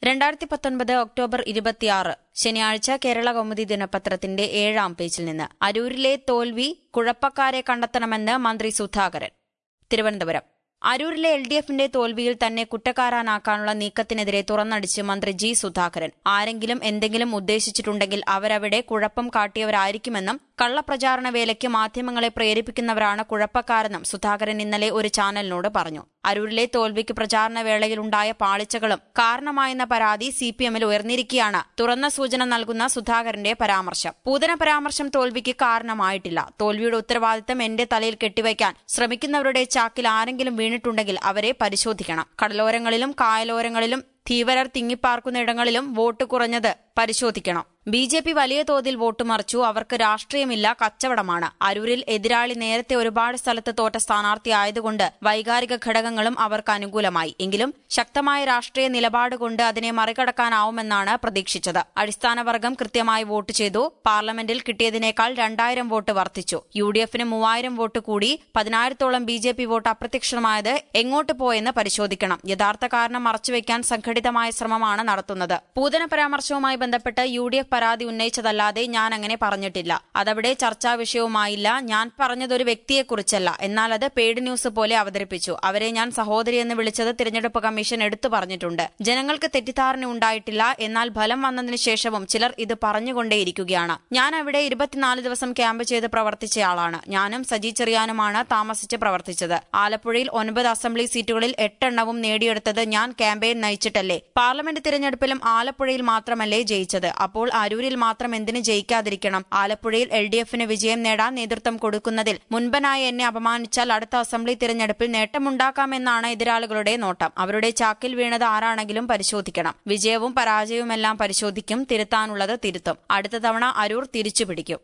രണ്ടായിരത്തി പത്തൊൻപത് ഒക്ടോബർ ഇരുപത്തിയാറ് ശനിയാഴ്ച കേരള കൗമുദി ദിനപത്രത്തിന്റെ ഏഴാം പേജിൽ നിന്ന് അരൂരിലെ തോൽവി കുഴപ്പക്കാരെ കണ്ടെത്തണമെന്ന് മന്ത്രി സുധാകരൻ തിരുവനന്തപുരം അരൂരിലെ എൽ ഡി എഫിന്റെ തോൽവിയിൽ തന്നെ കുറ്റക്കാരാനാക്കാനുള്ള നീക്കത്തിനെതിരെ തുറന്നടിച്ച് മന്ത്രി ജി സുധാകരൻ ആരെങ്കിലും എന്തെങ്കിലും ഉദ്ദേശിച്ചിട്ടുണ്ടെങ്കിൽ അവരവിടെ കുഴപ്പം കാട്ടിയവരായിരിക്കുമെന്നും കള്ളപ്രചാരണ വേലയ്ക്ക് മാധ്യമങ്ങളെ പ്രേരിപ്പിക്കുന്നവരാണ് കുഴപ്പക്കാരെന്നും സുധാകരൻ ഇന്നലെ ഒരു ചാനലിനോട് പറഞ്ഞു അരൂരിലെ തോൽവിക്ക് പ്രചാരണ വേളയിലുണ്ടായ പാളിച്ചകളും കാരണമായെന്ന പരാതി സി പി എമ്മിൽ ഉയർന്നിരിക്കെയാണ് തുറന്ന സൂചന നൽകുന്ന സുധാകരന്റെ പരാമർശം പൂതന പരാമർശം തോൽവിക്ക് കാരണമായിട്ടില്ല തോൽവിയുടെ ഉത്തരവാദിത്തം എന്റെ തലയിൽ കെട്ടിവയ്ക്കാൻ ശ്രമിക്കുന്നവരുടെ ചാക്കിൽ ആരെങ്കിലും വീണിട്ടുണ്ടെങ്കിൽ അവരെ പരിശോധിക്കണം കടലോരങ്ങളിലും കായലോരങ്ങളിലും ധീവരർ തിങ്ങിപ്പാർക്കുന്ന വോട്ട് കുറഞ്ഞത് പരിശോധിക്കണം ബി ജെ പി വലിയ തോതിൽ വോട്ട് മറിച്ചു അവർക്ക് രാഷ്ട്രീയമില്ല കച്ചവടമാണ് അരൂരിൽ എതിരാളി നേരത്തെ ഒരുപാട് സ്ഥലത്ത് തോറ്റ സ്ഥാനാർത്ഥിയായതുകൊണ്ട് വൈകാരിക ഘടകങ്ങളും അവർക്ക് അനുകൂലമായി എങ്കിലും ശക്തമായ രാഷ്ട്രീയ നിലപാട് കൊണ്ട് അതിനെ മറികടക്കാനാവുമെന്നാണ് പ്രതീക്ഷിച്ചത് അടിസ്ഥാന വർഗം കൃത്യമായി വോട്ട് ചെയ്തു പാർലമെന്റിൽ കിട്ടിയതിനേക്കാൾ രണ്ടായിരം വോട്ട് വർദ്ധിച്ചു യു ഡി എഫിന് മൂവായിരം വോട്ട് കൂടി പതിനായിരത്തോളം ബി ജെ പി വോട്ട് അപ്രത്യക്ഷമായത് എങ്ങോട്ട് പോയെന്ന് പരിശോധിക്കണം യഥാർത്ഥ കാരണം മറച്ചുവെക്കാൻ സംഘടിതമായ ശ്രമമാണ് നടത്തുന്നത് പൂതന പരാമർശവുമായി ബന്ധപ്പെട്ട് യു ഡി എഫ് പരാതി ഉന്നയിച്ചതല്ലാതെ ഞാൻ അങ്ങനെ പറഞ്ഞിട്ടില്ല അതവിടെ ചർച്ചാ വിഷയവുമായില്ല ഞാൻ പറഞ്ഞതൊരു വ്യക്തിയെക്കുറിച്ചല്ല എന്നാൽ അത് പെയ്ഡ് ന്യൂസ് പോലെ അവതരിപ്പിച്ചു അവരെ ഞാൻ സഹോദരി എന്ന് വിളിച്ചത് തിരഞ്ഞെടുപ്പ് കമ്മീഷൻ എടുത്തു പറഞ്ഞിട്ടുണ്ട് ജനങ്ങൾക്ക് തെറ്റിദ്ധാരണ ഉണ്ടായിട്ടില്ല എന്നാൽ ഫലം വന്നതിന് ശേഷവും ചിലർ ഇത് പറഞ്ഞുകൊണ്ടേയിരിക്കുകയാണ് ഞാൻ അവിടെ ഇരുപത്തിനാല് ദിവസം ക്യാമ്പ് ചെയ്ത് പ്രവർത്തിച്ചയാളാണ് ഞാനും സജി ചെറിയാനുമാണ് താമസിച്ച് പ്രവർത്തിച്ചത് ആലപ്പുഴയിൽ ഒൻപത് അസംബ്ലി സീറ്റുകളിൽ എട്ടെണ്ണവും നേടിയെടുത്തത് ഞാൻ ക്യാമ്പയിൻ നയിച്ചിട്ടല്ലേ പാർലമെന്റ് തിരഞ്ഞെടുപ്പിലും ആലപ്പുഴയിൽ മാത്രമല്ലേ ജയിച്ചത് അപ്പോൾ അരൂരിൽ മാത്രം എന്തിന് ജയിക്കാതിരിക്കണം ആലപ്പുഴയിൽ എൽ ഡി എഫിന് വിജയം നേടാൻ നേതൃത്വം കൊടുക്കുന്നതിൽ മുൻപനായി എന്നെ അപമാനിച്ചാൽ അടുത്ത അസംബ്ലി തിരഞ്ഞെടുപ്പിൽ നേട്ടമുണ്ടാക്കാമെന്നാണ് എതിരാളികളുടെ നോട്ടം അവരുടെ ചാക്കിൽ വീണത് ആരാണെങ്കിലും പരിശോധിക്കണം വിജയവും പരാജയവുമെല്ലാം പരിശോധിക്കും തിരുത്താനുള്ളത് തിരുത്തും അടുത്ത തവണ അരൂർ തിരിച്ചുപിടിക്കും